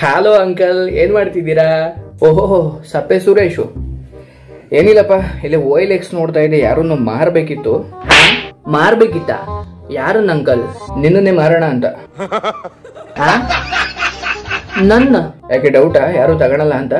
Hello uncle ಏನ್ ಮಾಡ್ತಿದ್ದೀರಾ ಓಹೋ ಸಪ್ಪೆ ಸುರೇಶು ಏನಿಲ್ಲಪ್ಪ ಇಲ್ಲಿ ಓಯಿಲ್ ಎಕ್ಸ್ ನೋಡ್ತಾ ಇದ್ದೆ ಯಾರನ್ನು ಮಾರ್ಬೇಕಿತ್ತು ಮಾರ್ಬೇಕಿತ್ತ ಯಾರನ್ನ ಅಂಕಲ್ ನಿನ್ನನ್ನೇ ಮಾರೋಣ ಅಂತ ಹಾ? ನನ್ನ ಯಾಕೆ ಡೌಟಾ ಯಾರು ತಗೊಳಲ್ಲ ಅಂತ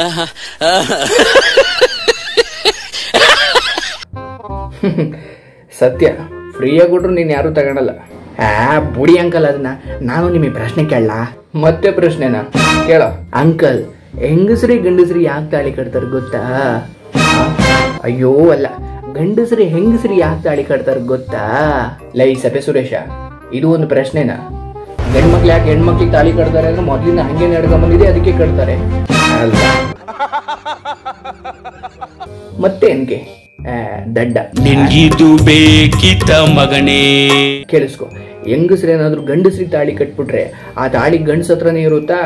ಸತ್ಯ ಫ್ರೀಯಾಗಿ ಕೊಟ್ರು ನೀನ್ ಯಾರು ತಗೊಳಲ್ಲ ಆ ಬುಡಿ ಅಂಕಲ್ ಅದನ್ನ ನಾನು ನಿಮಗೆ ಪ್ರಶ್ನೆ ಕೇಳಲ್ಲ ಮತ್ತೆ ಪ್ರಶ್ನೆನಾ ಕೇಳ ಅಂಕಲ್ ಹೆಂಗಸ್ರಿ ಗಂಡಸ್ರಿ ಯಾಕೆ ತಾಳಿ ಕಟ್ತಾರೆ ಗೊತ್ತಾ ಆ? ಅಯ್ಯೋ ಅಲ್ಲ ಗಂಡಸ್ರಿ ಹೆಂಗಸ್ರಿ ಯಾಕೆ ತಾಳಿ ಕಟ್ತಾರೆ ಗೊತ್ತಾ ಲೈ ಸಪೆ ಸುರೇಶ ಇದು ಒಂದು ಪ್ರಶ್ನೆನಾ ಗಂಡ್ಮಕ್ಳು ಯಾಕೆ ಹೆಣ್ಮಕ್ಳಿಗೆ ತಾಳಿ ಕಟ್ತಾರೆ ಅಂದ್ರೆ ಮೊದ್ಲಿಂದ ಹಂಗೆ ನಡ್ಕೊಂಡ್ ಬಂದಿದೆ ಅದಕ್ಕೆ ಕಟ್ತಾರೆ ಅಲ್ಲ ಮತ್ತೆ ಎನ್ಕೆ ಆ, ದಡ್ಡ ನಿನ್ಗಿದು ಬೇಕಿತ ಮಗನೇ ಕೇಳಿಸ್ಕೊ ಹೆಂಗಸ್ರು ಏನಾದ್ರು ಗಂಡಸ್ರಿಗೆ ತಾಳಿ ಕಟ್ಬಿಟ್ರೆ ಆ ತಾಳಿ ಗಂಡಸ ಹತ್ರನೇ ಇರುತ್ತಾ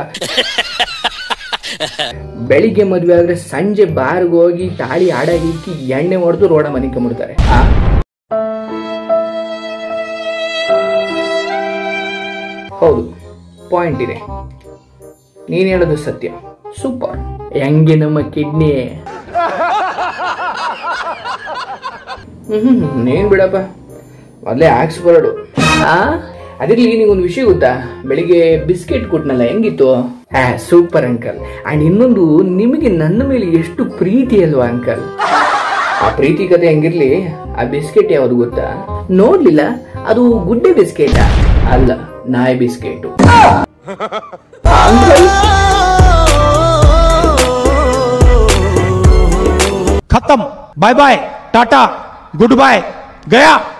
ಬೆಳಿಗ್ಗೆ ಮದ್ವೆ ಆದ್ರೆ ಸಂಜೆ ಬಾರ್ಗೆ ಹೋಗಿ ತಾಳಿ ಆಡಾಗಿ ಇಕ್ಕಿ ಎಣ್ಣೆ ಹೊಡೆದು ರೋಡ ಮನೆ ಕಮ್ಬಿಡ್ತಾರೆ ಆ? ಹೌದು ಪಾಯಿಂಟ್ ಇದೆ ನೀನ್ ಹೇಳೋದು ಸತ್ಯ ಸೂಪರ್ ಹೆಂಗೆ ನಮ್ಮ ಕಿಡ್ನಿ ಹ್ಮ್ ನೀನ್ ಬಿಡಪ್ಪ ಮೊದಲೇ ಹಾಕ್ಸ್ಬಾರಡು ಆ ಅದಿರ್ಲಿ ನಿಗೊಂದು ವಿಷಯ ಗೊತ್ತಾ ಬೆಳಿಗ್ಗೆ ಬಿಸ್ಕೆಟ್ ಕೊಟ್ನಲ್ಲ ಹೆಂಗಿತ್ತು ಹಾ ಸೂಪರ್ ಅಂಕಲ್ ಅಂಡ್ ಇನ್ನೊಂದು ನಿಮಗೆ ನನ್ನ ಮೇಲೆ ಎಷ್ಟು ಪ್ರೀತಿ ಅಲ್ವಾ ಅಂಕಲ್ ಆ ಪ್ರೀತಿ ಕತೆ ಹೆಂಗಿರ್ಲಿ ಆ ಬಿಸ್ಕೆಟ್ ಯಾವ್ದು ಗೊತ್ತಾ ನೋಡ್ಲಿಲ್ಲ ಅದು ಗುಡ್ಡೆ ಬಿಸ್ಕೆಟ್ ಅಲ್ಲ ನಾಯಿ ಬಿಸ್ಕೆಟ್ ಅಂಕಲ್ खत्म bye bye tata goodbye गया